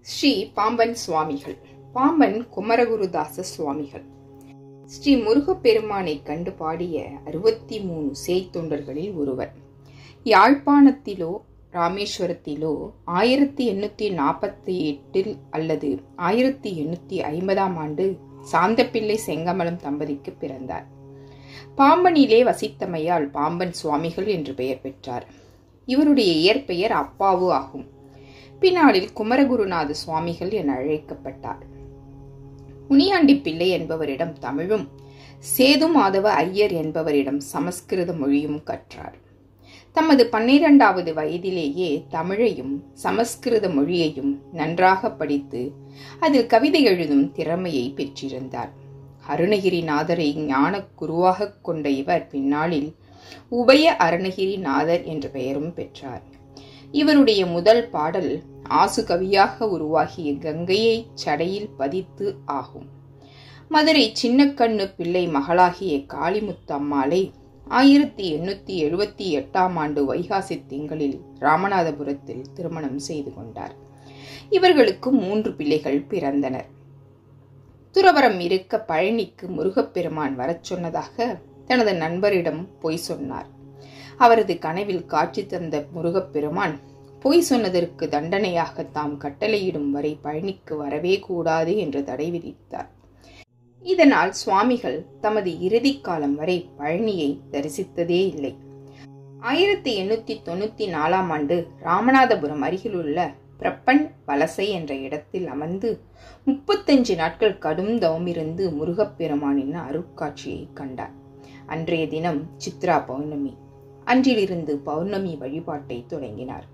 ஸ்ரீ பாம்பன் சுவாமிகள் பாம்பன் குமரகுருதாச சுவாமிகள் ஸ்ரீ முருகப்பெருமானை கண்டு பாடிய அறுபத்தி மூணு சேய்த்தொண்டர்களில் ஒருவர் யாழ்ப்பாணத்திலோ ராமேஸ்வரத்திலோ ஆயிரத்தி எண்ணூத்தி நாற்பத்தி எட்டில் அல்லது ஆயிரத்தி எண்ணூத்தி ஐம்பதாம் ஆண்டு சாந்தப்பிள்ளை செங்கமலம் தம்பதிக்கு பிறந்தார் பாம்பனிலே வசித்தமையால் பாம்பன் சுவாமிகள் என்று பெயர் பெற்றார் இவருடைய இயற்பெயர் அப்பாவு ஆகும் பின்னாளில் குமரகுருநாத சுவாமிகள் என அழைக்கப்பட்டார் முனியாண்டி பிள்ளை என்பவரிடம் தமிழும் சேது மாதவ ஐயர் என்பவரிடம் சமஸ்கிருத மொழியும் கற்றார் தமது பன்னிரண்டாவது வயதிலேயே தமிழையும் சமஸ்கிருத மொழியையும் நன்றாக படித்து அதில் கவிதை எழுதும் திறமையை பெற்றிருந்தார் அருணகிரிநாதரை ஞான குருவாக கொண்ட இவர் பின்னாளில் உபய அருணகிரிநாதர் என்ற பெயரும் பெற்றார் இவருடைய முதல் பாடல் ஆசு கவியாக உருவாகிய கங்கையை சடையில் பதித்து ஆகும் மதுரை சின்னக்கண்ணு பிள்ளை மகளாகிய காளிமுத்தம்மாளை ஆயிரத்தி எண்ணூத்தி எழுபத்தி எட்டாம் ஆண்டு வைகாசி திங்களில் ராமநாதபுரத்தில் திருமணம் செய்து கொண்டார் இவர்களுக்கு மூன்று பிள்ளைகள் பிறந்தனர் துறவரம் இருக்க பழனிக்கு முருகப்பெருமான் வரச் சொன்னதாக தனது நண்பரிடம் பொய் சொன்னார் அவரது கனவில் காட்சி தந்த முருகப்பெருமான் பொய் சொன்னதற்கு தண்டனையாக தாம் கட்டளையிடும் வரை பழனிக்கு வரவே கூடாது என்று தடை விதித்தார் இதனால் சுவாமிகள் தமது இறுதி காலம் வரை பழனியை தரிசித்ததே இல்லை ஆயிரத்தி எண்ணூத்தி தொண்ணூத்தி நாலாம் ஆண்டு ராமநாதபுரம் அருகிலுள்ள பிரப்பன் வலசை என்ற இடத்தில் அமர்ந்து முப்பத்தஞ்சு நாட்கள் கடும் தவமிருந்து முருகப்பெருமானின் அருட்காட்சியை கண்டார் அன்றைய தினம் சித்ரா பௌர்ணமி அன்றிலிருந்து பௌர்ணமி வழிபாட்டை தொடங்கினார்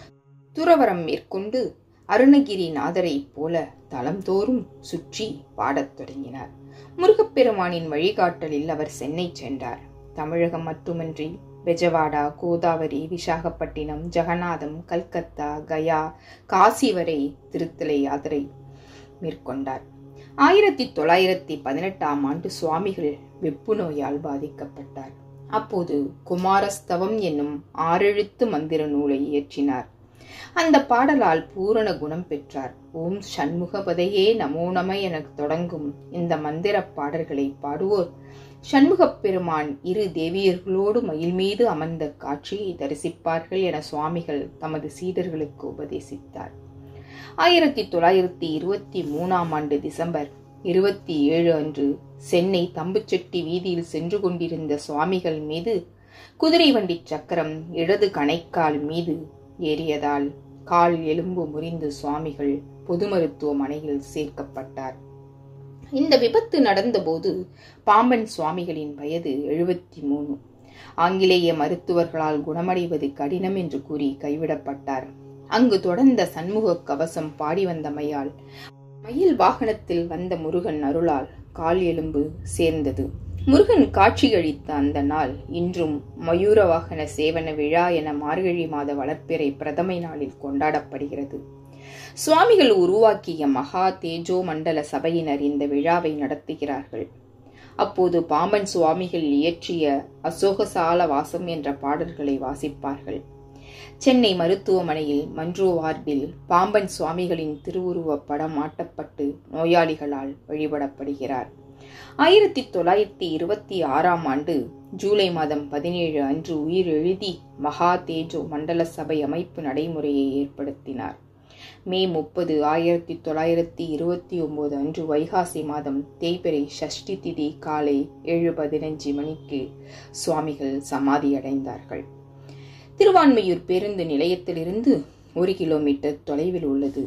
துறவரம் மேற்கொண்டு அருணகிரிநாதரை போல தளம்தோறும் சுற்றி பாடத் தொடங்கினார் முருகப்பெருமானின் வழிகாட்டலில் அவர் சென்னை சென்றார் தமிழகம் மட்டுமின்றி பெஜவாடா கோதாவரி விசாகப்பட்டினம் ஜெகநாதம் கல்கத்தா கயா காசி வரை திருத்தலை யாத்திரை மேற்கொண்டார் ஆயிரத்தி தொள்ளாயிரத்தி பதினெட்டாம் ஆண்டு சுவாமிகள் வெப்பு நோயால் பாதிக்கப்பட்டார் அப்போது குமாரஸ்தவம் என்னும் ஆறெழுத்து மந்திர நூலை இயற்றினார் அந்த பாடலால் பூரண குணம் பெற்றார் ஓம் சண்முகபதையே நமோ நம என தொடங்கும் இந்த மந்திர பாடல்களை பாடுவோர் சண்முகப் பெருமான் இரு தேவியர்களோடு மயில் மீது அமர்ந்த காட்சியை தரிசிப்பார்கள் என சுவாமிகள் தமது சீடர்களுக்கு உபதேசித்தார் ஆயிரத்தி தொள்ளாயிரத்தி இருபத்தி மூணாம் ஆண்டு டிசம்பர் இருபத்தி ஏழு அன்று சென்னை தம்புச்செட்டி வீதியில் சென்று கொண்டிருந்த சுவாமிகள் மீது குதிரை வண்டி சக்கரம் இடது கணைக்கால் மீது ஏறியதால் கால் எலும்பு முறிந்து சுவாமிகள் பொது மருத்துவமனையில் சேர்க்கப்பட்டார் இந்த விபத்து நடந்தபோது பாம்பன் சுவாமிகளின் வயது எழுபத்தி மூணு ஆங்கிலேய மருத்துவர்களால் குணமடைவது கடினம் என்று கூறி கைவிடப்பட்டார் அங்கு தொடர்ந்த சண்முக கவசம் பாடி வந்தமையால் மயில் வாகனத்தில் வந்த முருகன் அருளால் கால் எலும்பு சேர்ந்தது முருகன் காட்சியளித்த அந்த நாள் இன்றும் மயூர வாகன சேவன விழா என மார்கழி மாத வளர்ப்பிறை பிரதமை நாளில் கொண்டாடப்படுகிறது சுவாமிகள் உருவாக்கிய மகா தேஜோ மண்டல சபையினர் இந்த விழாவை நடத்துகிறார்கள் அப்போது பாம்பன் சுவாமிகள் இயற்றிய அசோகசால வாசம் என்ற பாடல்களை வாசிப்பார்கள் சென்னை மருத்துவமனையில் மன்றோ வார்டில் பாம்பன் சுவாமிகளின் திருவுருவ படம் மாட்டப்பட்டு நோயாளிகளால் வழிபடப்படுகிறார் ஆயிரத்தி தொள்ளாயிரத்தி இருபத்தி ஆறாம் ஆண்டு ஜூலை மாதம் பதினேழு அன்று உயிர் எழுதி மகா தேஜோ மண்டல சபை அமைப்பு நடைமுறையை ஏற்படுத்தினார் மே முப்பது ஆயிரத்தி தொள்ளாயிரத்தி இருபத்தி ஒன்பது அன்று வைகாசி மாதம் தேய்பிரை சஷ்டி திதி காலை ஏழு பதினஞ்சு மணிக்கு சுவாமிகள் சமாதி அடைந்தார்கள் திருவான்மையூர் பேருந்து நிலையத்திலிருந்து ஒரு கிலோமீட்டர் தொலைவில் உள்ளது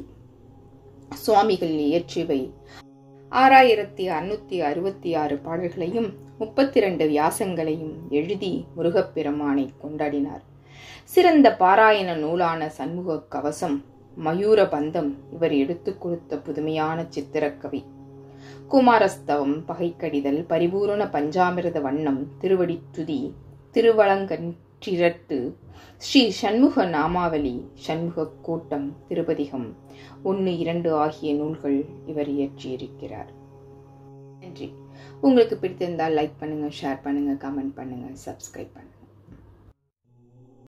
சுவாமிகள் இயற்றிவை ஆறாயிரத்தி அறுநூத்தி அறுபத்தி ஆறு பாடல்களையும் முப்பத்தி இரண்டு வியாசங்களையும் எழுதி முருகப்பெருமானை கொண்டாடினார் சிறந்த பாராயண நூலான சண்முக கவசம் மயூர பந்தம் இவர் எடுத்துக் கொடுத்த புதுமையான சித்திரக்கவி குமாரஸ்தவம் பகைக்கடிதல் பரிபூரண பஞ்சாமிரத வண்ணம் திருவடித்துதி திருவளங்கன்றிரட்டு ஸ்ரீ சண்முக நாமாவளி சண்முக கூட்டம் திருப்பதிகம் ஒன்று இரண்டு ஆகிய நூல்கள் இவர் இயற்றியிருக்கிறார் நன்றி உங்களுக்கு பிடித்திருந்தால் லைக் பண்ணுங்க ஷேர் பண்ணுங்க கமெண்ட் பண்ணுங்க சப்ஸ்கிரைப் பண்ணுங்க